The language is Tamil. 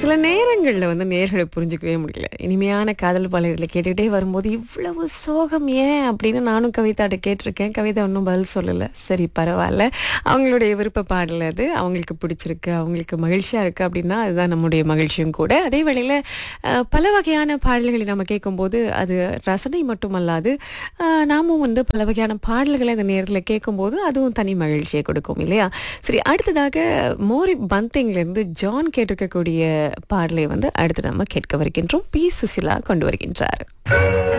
சில நேரங்களில் வந்து நேர்களை புரிஞ்சுக்கவே முடியல இனிமையான காதல் பாடல்களை கேட்டுக்கிட்டே வரும்போது இவ்வளவு சோகம் ஏன் அப்படின்னு நானும் கவிதாட்ட கேட்டிருக்கேன் கவிதா ஒன்றும் பதில் சொல்லலை சரி பரவாயில்ல அவங்களுடைய விருப்ப பாடல் அது அவங்களுக்கு பிடிச்சிருக்கு அவங்களுக்கு மகிழ்ச்சியாக இருக்குது அப்படின்னா அதுதான் நம்முடைய மகிழ்ச்சியும் கூட அதே வேளையில் அஹ், பல வகையான பாடல்களை நம்ம கேட்கும்போது அது ரசனை மட்டுமல்லாது அஹ், நாமும் வந்து பல வகையான பாடல்களை அந்த நேரத்தில் கேட்கும்போது அதுவும் தனி மகிழ்ச்சியை கொடுக்கும் இல்லையா சரி அடுத்ததாக மோரி பந்திங்லேருந்து ஜான் கேட்டிருக்கக்கூடிய பாடலை வந்து அடுத்து நம்ம கேட்க வருகின்றோம் பி சுசிலா கொண்டு வருகின்றார்